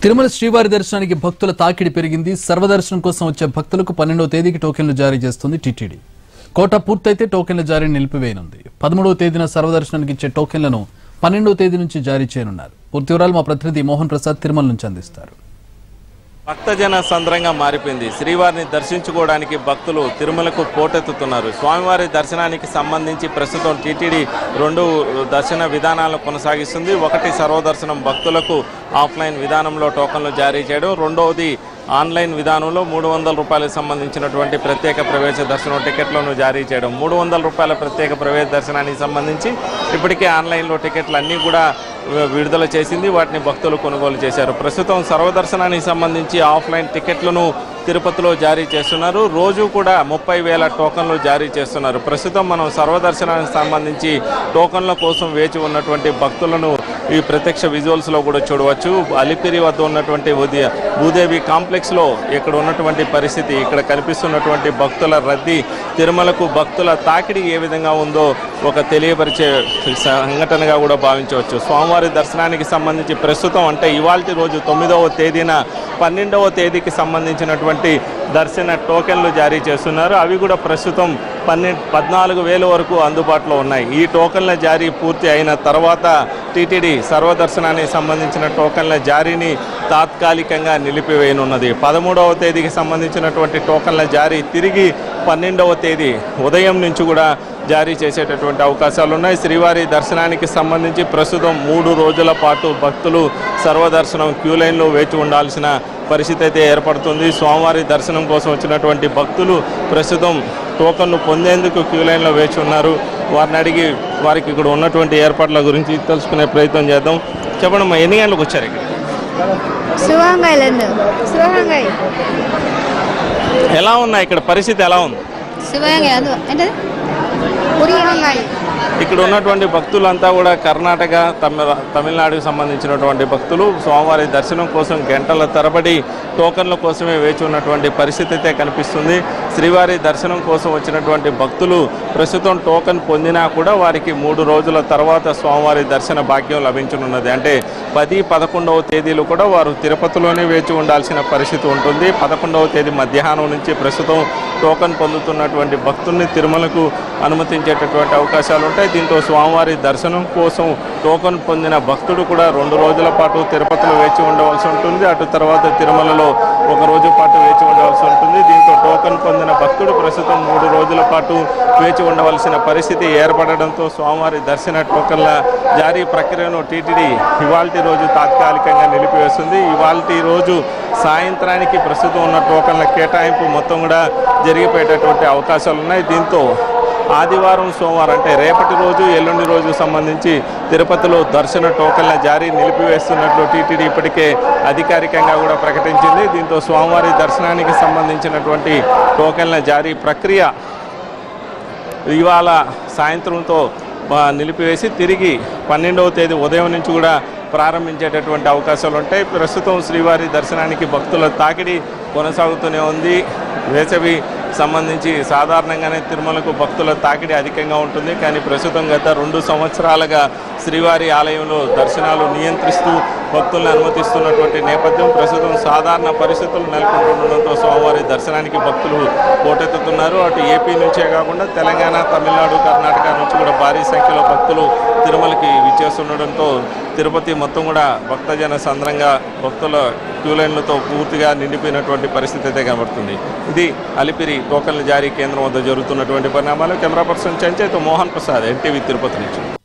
తిరుమల శ్రీవారి దర్శనానికి భక్తుల తాకిడి పెరిగింది సర్వదర్శనం కోసం వచ్చే భక్తులకు పన్నెండవ తేదీకి టోకెన్లు జారీ చేస్తుంది టీటీడీ కోట పూర్తయితే టోకెన్ల జారీని నిలిపివేయనుంది పదమూడవ తేదీన సర్వదర్శనానికి ఇచ్చే టోకెన్లను పన్నెండవ తేదీ నుంచి జారీ చేయనున్నారు పూర్తి వివరాలు మా ప్రతినిధి మోహన్ ప్రసాద్ తిరుమల నుంచి అందిస్తారు భక్తజన సంద్రంగా మారిపోయింది శ్రీవారిని దర్శించుకోవడానికి భక్తులు తిరుమలకు పోటెత్తుతున్నారు స్వామివారి దర్శనానికి సంబంధించి ప్రస్తుతం టీటీడీ రెండు దర్శన విధానాలను కొనసాగిస్తుంది ఒకటి సర్వదర్శనం భక్తులకు ఆఫ్లైన్ విధానంలో టోకన్లు జారీ చేయడం రెండవది ఆన్లైన్ విధానంలో మూడు వందల రూపాయలకు సంబంధించినటువంటి ప్రత్యేక ప్రవేశ దర్శనం టికెట్లను జారీ చేయడం మూడు వందల రూపాయల ప్రత్యేక ప్రవేశ దర్శనానికి సంబంధించి ఇప్పటికే ఆన్లైన్లో టికెట్లు అన్నీ కూడా వి- విడుదల చేసింది వాటిని భక్తులు కొనుగోలు చేశారు ప్రస్తుతం సర్వదర్శనానికి సంబంధించి ఆఫ్లైన్ టికెట్లను తిరుపతిలో జారీ చేస్తున్నారు రోజు కూడా ముప్పై వేల టోకన్లు జారీ చేస్తున్నారు ప్రస్తుతం మనం సర్వదర్శనానికి సంబంధించి టోకన్ల కోసం వేచి ఉన్నటువంటి భక్తులను ఈ ప్రత్యక్ష విజువల్స్లో కూడా చూడవచ్చు అలిపిరి వద్ద ఉన్నటువంటి ఉదయ భూదేవి కాంప్లెక్స్లో ఇక్కడ ఉన్నటువంటి పరిస్థితి ఇక్కడ కనిపిస్తున్నటువంటి భక్తుల రద్దీ తిరుమలకు భక్తుల తాకిడి ఏ విధంగా ఉందో ఒక తెలియపరిచే సంఘటనగా కూడా భావించవచ్చు స్వామివారి దర్శనానికి సంబంధించి ప్రస్తుతం అంటే ఇవాల్టి రోజు తొమ్మిదవ తేదీన పన్నెండవ తేదీకి సంబంధించినటువంటి దర్శన టోకెన్లు జారీ చేస్తున్నారు అవి కూడా ప్రస్తుతం పన్నెండు పద్నాలుగు వేల వరకు అందుబాటులో ఉన్నాయి ఈ టోకెన్ల జారీ పూర్తి అయిన తర్వాత టీటీడీ సర్వదర్శనానికి సంబంధించిన టోకెన్ల జారీని తాత్కాలికంగా నిలిపివేయనున్నది పదమూడవ తేదీకి సంబంధించినటువంటి టోకెన్ల జారీ తిరిగి పన్నెండవ తేదీ ఉదయం నుంచి కూడా జారీ చేసేటటువంటి అవకాశాలు ఉన్నాయి శ్రీవారి దర్శనానికి సంబంధించి ప్రస్తుతం మూడు రోజుల పాటు భక్తులు సర్వదర్శనం క్యూ లైన్లో వేచి ఉండాల్సిన పరిస్థితి అయితే ఏర్పడుతుంది స్వామివారి దర్శనం కోసం వచ్చినటువంటి భక్తులు ప్రస్తుతం టోకన్లు పొందేందుకు క్యూ లైన్లో వేచి ఉన్నారు వారిని అడిగి వారికి ఇక్కడ ఉన్నటువంటి ఏర్పాట్ల గురించి తెలుసుకునే ప్రయత్నం చేద్దాం చెప్పండి అమ్మా ఎన్ని గంటలకు వచ్చారు ఇక్కడ శివగంగైలందు శివగంగై ఎలా ఉన్నాయి ఇక్కడ పరిస్థితి ఎలా ఉంది శివగంగై అది ఏంటది పురియగంగై ఇక్కడ ఉన్నటువంటి భక్తులంతా కూడా కర్ణాటక తమిళ తమిళనాడుకు సంబంధించినటువంటి భక్తులు స్వామివారి దర్శనం కోసం గంటల తరబడి టోకన్ల కోసమే వేచి ఉన్నటువంటి పరిస్థితి అయితే కనిపిస్తుంది శ్రీవారి దర్శనం కోసం వచ్చినటువంటి భక్తులు ప్రస్తుతం టోకన్ పొందినా కూడా వారికి మూడు రోజుల తర్వాత స్వామివారి దర్శన భాగ్యం లభించనున్నది అంటే పది పదకొండవ తేదీలు కూడా వారు తిరుపతిలోనే వేచి ఉండాల్సిన పరిస్థితి ఉంటుంది పదకొండవ తేదీ మధ్యాహ్నం నుంచి ప్రస్తుతం టోకన్ పొందుతున్నటువంటి భక్తుల్ని తిరుమలకు అనుమతించేటటువంటి అవకాశాలు ఉంటాయి దీంతో స్వామివారి దర్శనం కోసం టోకన్ పొందిన భక్తుడు కూడా రెండు రోజుల పాటు తిరుపతిలో వేచి ఉండవలసి ఉంటుంది అటు తర్వాత తిరుమలలో ఒక రోజు పాటు వేచి ఉండవలసి ఉంటుంది దీంతో టోకన్ పొందిన భక్తుడు ప్రస్తుతం మూడు రోజుల పాటు వేచి ఉండవలసిన పరిస్థితి ఏర్పడడంతో స్వామివారి దర్శన టోకన్ల జారీ ప్రక్రియను టీటీడీ ఇవాల్టి రోజు తాత్కాలికంగా నిలిపివేస్తుంది ఇవాల్టి రోజు సాయంత్రానికి ప్రస్తుతం ఉన్న టోకన్ల కేటాయింపు మొత్తం కూడా జరిగిపోయేటటువంటి అవకాశాలు ఉన్నాయి దీంతో ఆదివారం సోమవారం అంటే రేపటి రోజు ఎల్లుండి రోజు సంబంధించి తిరుపతిలో దర్శన టోకన్ల జారీ నిలిపివేస్తున్నట్లు టీటీడీ ఇప్పటికే అధికారికంగా కూడా ప్రకటించింది దీంతో స్వామివారి దర్శనానికి సంబంధించినటువంటి టోకన్ల జారీ ప్రక్రియ ఇవాళ సాయంత్రంతో ఆ, నిలిపివేసి తిరిగి పన్నెండవ తేదీ ఉదయం నుంచి కూడా ప్రారంభించేటటువంటి అవకాశాలు ఉంటాయి ప్రస్తుతం శ్రీవారి దర్శనానికి భక్తుల తాకిడి కొనసాగుతూనే ఉంది వేసవి సంబంధించి సాధారణంగానే తిరుమలకు భక్తుల తాకిడి అధికంగా ఉంటుంది కానీ ప్రస్తుతం గత రెండు సంవత్సరాలుగా శ్రీవారి ఆలయంలో దర్శనాలు నియంత్రిస్తూ భక్తులను అనుమతిస్తున్నటువంటి నేపథ్యం ప్రస్తుతం సాధారణ పరిస్థితులు నెలకొంటుండడంతో స్వామివారి దర్శనానికి భక్తులు పోటెత్తుతున్నారు అటు ఏపీ నుంచే కాకుండా తెలంగాణ తమిళనాడు కర్ణాటక నుంచి కూడా భారీ సంఖ్యలో భక్తులు తిరుమలకి విచ్చేస్తుండడంతో తిరుపతి మొత్తం కూడా భక్తజన సంద్రంగా భక్తుల క్యూ లైన్లతో పూర్తిగా నిండిపోయినటువంటి పరిస్థితి అయితే కనబడుతుంది ఇది అలిపిరి టోకన్ల జారీ కేంద్రం వద్ద జరుగుతున్నటువంటి పరిణామాలు కెమెరా పర్సన్ చంచయ్తో మోహన్ ప్రసాద్ ఎన్టీవీ తిరుపతి నుంచి